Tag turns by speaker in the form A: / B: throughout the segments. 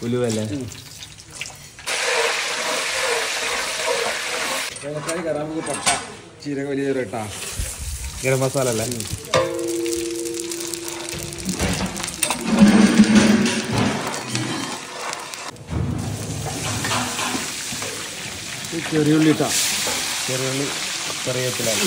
A: ഉലുവല്ലേ
B: ഏലക്കായി കറാമ്പ് പട്ട ചീരക വലിയ ചീരക ഇട്ടാ
A: ഗരം മസാല അല്ലേ
B: ഈ ചെറിയ ഉള്ളി ഇട്ടാ
A: ചെറുള്ളി കറിവേപ്പിലാണ്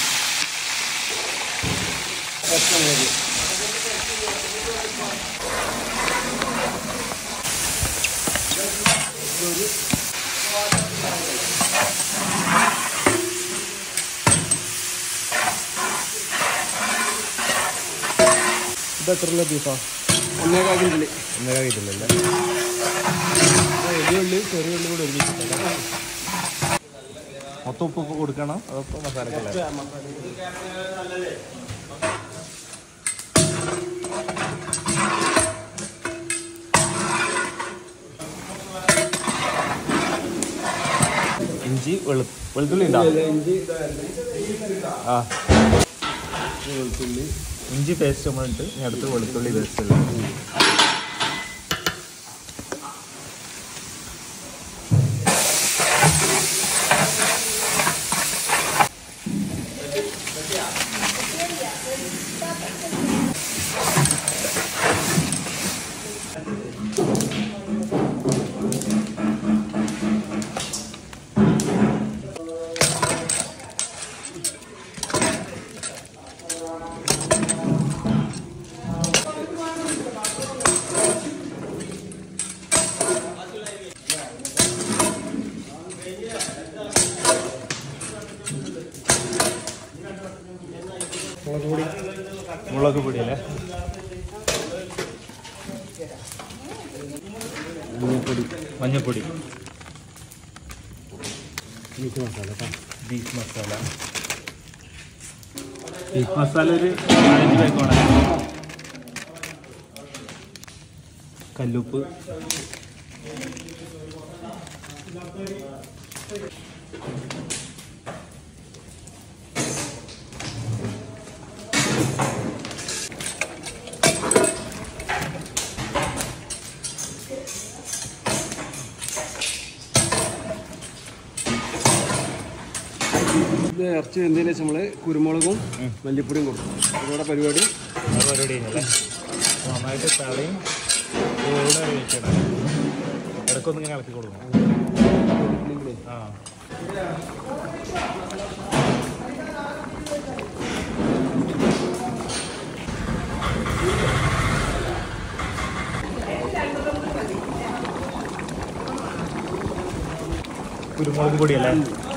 A: ഇത് എത്ര ഉള്ള ബീഫാ
B: ഒന്നേകാൽ കിണ്ടില്
A: ഒന്നര കിട്ടില്ലല്ലേ വലിയ ഉള്ളി ചെറിയ ഉള്ളി കൂടെ ഒരുമിച്ചിട്ടല്ലേ മൊത്തം ഉപ്പ് ഉപ്പ് കൊടുക്കണം അതൊക്കെ മസാലക്കല്ലേ ഇഞ്ചി വെളു വെളുത്തുള്ളി ഉണ്ടോ
B: ഇഞ്ചി
A: ആ വെളുത്തുള്ളി ഇഞ്ചി പേസ്റ്റ് നമ്മളിട്ട് ഇനി അടുത്ത് വെളുത്തുള്ളി പേസ്റ്റ് അല്ലേ മുളക് പൊടി അല്ലേ
B: മഞ്ഞപ്പൊടി
A: മഞ്ഞപ്പൊടി
B: മീറ്റ് മസാല കേട്ടോ
A: ബീഫ് മസാല ബീഫ് മസാല ഒരു നാലഞ്ച് പാക്ക് വേണം കല്ലുപ്പ്
B: ഇത് ഇറച്ചി വെന്തതിന് ശേഷം നമ്മൾ കുരുമുളകും മല്ലിപ്പൊടിയും കൊടുക്കും ഇതോടെ പരിപാടി
A: അത് പരിപാടി കഴിഞ്ഞല്ലേ നന്നായിട്ട് തളയും ചൂട് വെക്കണം ഇടയ്ക്കൊന്നും ഇങ്ങനെ ഇളക്കി കൊടുക്കണം ആ കുരുമുളക് പൊടിയല്ലേ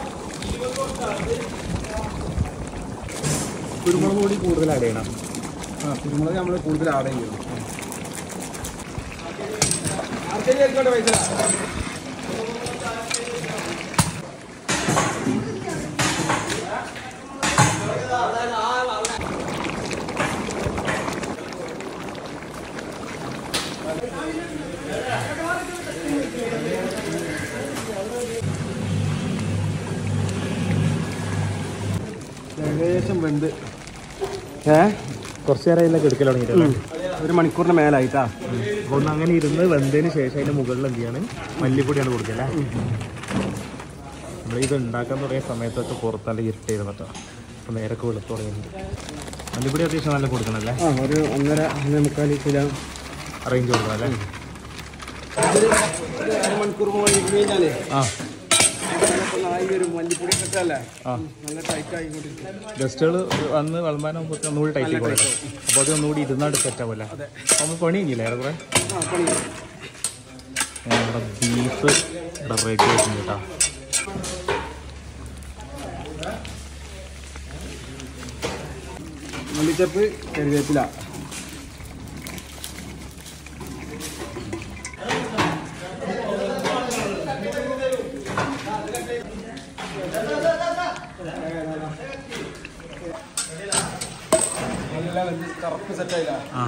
A: കുരുമുളക് പൊടി കൂടുതൽ ആഡ് ചെയ്യണം
B: ആ കുരുമുളക് നമ്മൾ കൂടുതൽ ആഡ് ചെയ്യണം ഏകദേശം വെന്ത് ഏ
A: കുറച്ച് നേരം ഇതിലൊക്കെ എടുക്കൽ തുടങ്ങിയിട്ടല്ലേ
B: ഒരു മണിക്കൂറിന് മേലായിട്ടാ
A: അപ്പോൾ ഒന്ന് അങ്ങനെ ഇരുന്ന് വെന്തതിന് ശേഷം അതിൻ്റെ മുകളിൽ എന്ത് ചെയ്യാണ് മല്ലിപ്പൊടിയാണ് കൊടുക്കല്ലേ നമ്മൾ ഇത് ഉണ്ടാക്കാൻ തുടങ്ങിയ സമയത്തൊക്കെ പുറത്തല്ല ഇരുട്ടായിരുന്നു കേട്ടോ അപ്പോൾ നേരൊക്കെ വെളുത്ത് തുടങ്ങിയിട്ടുണ്ട് മല്ലിപ്പൊടി അത്യാവശ്യം നല്ല കൊടുക്കണല്ലേ
B: ആ ഒരു ഒന്നര ഒന്നര മുക്കാൽ കിലോ
A: അറേഞ്ച് കൊടുക്കണം അല്ലേ
B: മണിക്കൂർ കഴിഞ്ഞാലേ
A: ആ
B: നായി വരും മല്ലിപ്പൊടി ഇട്ടല്ലേ
A: ആ
B: നല്ല ടൈറ്റ് ആയിക്കൊണ്ടിരിക്കും
A: ഗസ്റ്റുകൾ വന്ന് വിളമ്പാനാകുമ്പോൾ ഒന്നുകൂടി ടൈറ്റ് കൊടുക്കും അപ്പോൾ അത് ഒന്നുകൂടി ഇരുന്നാട് സെറ്റ് ആവുമല്ലേ അപ്പോൾ നമ്മൾ പണി കഴിഞ്ഞില്ലേ ഏറെക്കുറെ
B: ആ പണി
A: നമ്മുടെ ബീഫ് ഇവിടെ റെഡി ആയിട്ടുണ്ട് കേട്ടോ
B: മല്ലിച്ചപ്പ് കരുവേപ്പില കറുപ്പ് സെറ്റായില്ല
A: ആ